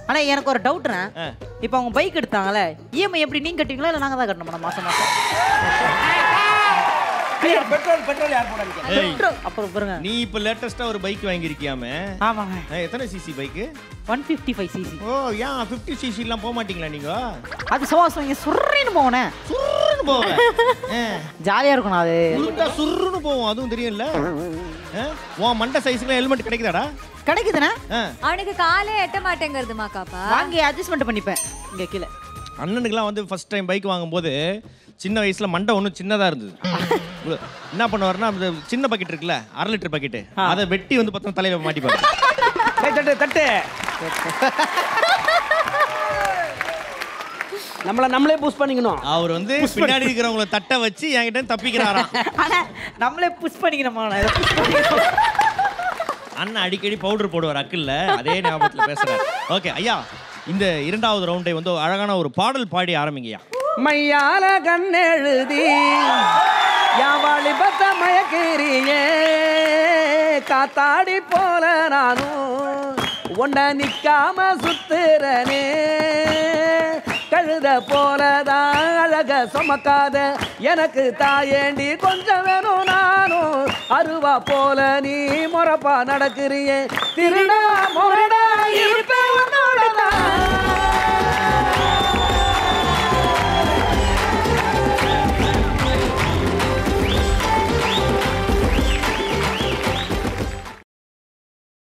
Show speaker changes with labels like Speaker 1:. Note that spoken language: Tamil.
Speaker 1: ஆனா எனக்கு ஒரு டவுட்ண்ணே
Speaker 2: ஆ.
Speaker 1: இப்போ அவங்க பைக் எடுத்தாங்கல்ல இஎம்ஐ எப்படி நீங்க கட்டுவீங்களா இல்ல நாங்க தான் கட்டணுமா மாசம் மாசம்
Speaker 3: ஐயா பெட்ரோல் பெட்ரோல் யார் போடாதீங்க
Speaker 2: ஏய்,
Speaker 1: Petrol. அப்புறம் பாருங்க
Speaker 2: நீ இப்ப லேட்டஸ்டா ஒரு பைக் வாங்கியிருக்கியாமே
Speaker 1: ஆமாங்க
Speaker 2: ஏய், எத்தனை CC bike
Speaker 1: one fifty five CC
Speaker 2: ஓ ஏன் ஃபிஃப்டி சிசி எல்லாம் போக மாட்டீங்களா நீங்க
Speaker 1: அது சுவாசம் இங்க சுருன்னு போனே
Speaker 2: சுருன்னு போவேன் ஆ.
Speaker 1: ஜாலியா இருக்கணும் அது
Speaker 2: உருண்டா சுருன்னு போவோம் அதுவும் தெரியும்ல ஆ? உன் மண்டை சைஸ்க்குலாம் ஹெல்மெட் கிடைக்குதாடா
Speaker 1: கிடைக்குதுண்ணே
Speaker 2: ஆ.
Speaker 4: அவனுக்கு காலே எட்ட மாட்டேங்கிறதுமா காப்பா
Speaker 1: வாங்கி அட்ஜஸ்ட்மெண்ட் பண்ணிப்பேன் இங்க கீழே
Speaker 2: அண்ணனுக்குலாம் வந்து ஃபர்ஸ்ட் டைம் பைக் வாங்கும்போது சின்ன வயசுல மண்டை ஒன்றும் சின்னதா இருந்தது என்ன பண்ணுவாருன்னா அந்த சின்ன பக்கெட் இருக்குல்ல அரை லிட்டர் பக்கெட் அதை வெட்டி வந்து பார்த்தா தலையில மாட்டிப்பாரு
Speaker 3: ஏய், தட்டு தட்டு நம்மள நம்மளே பூஸ்ட் பண்ணிக்கணும்
Speaker 2: அவர் வந்து பின்னாடி இருக்கிறவங்கள தட்டை வச்சு என்கிட்ட இருந்து தப்பிக்கிறாராம்
Speaker 1: ஆனா நம்மளே புஷ் பண்ணிக்கணுமா நான் இதை push பண்ணிக்கணும்.
Speaker 2: அண்ணன் அடிக்கடி பவுடர் போடுவார் அக்கில்ல அதே ஞாபகத்துல பேசுறாரு ஓகே ஐயா இந்த இரண்டாவது ரவுண்டை வந்து அழகான ஒரு பாடல் பாடி ஆரம்பிங்கய்யா
Speaker 3: மையால கண்ணெழுதி யாவாளி பத்த மயக்கிறியே காத்தாடி போல நானும் உன்னை நிக்காம சுத்துறனே கழுத போலதான் அழக சுமக்காத எனக்கு தாயேண்டி கொஞ்சம் வேணும் நானும் அருவா போல நீ முறப்பா நடக்கிறியே திருடா முரடா இருப்பேன் உன்னோட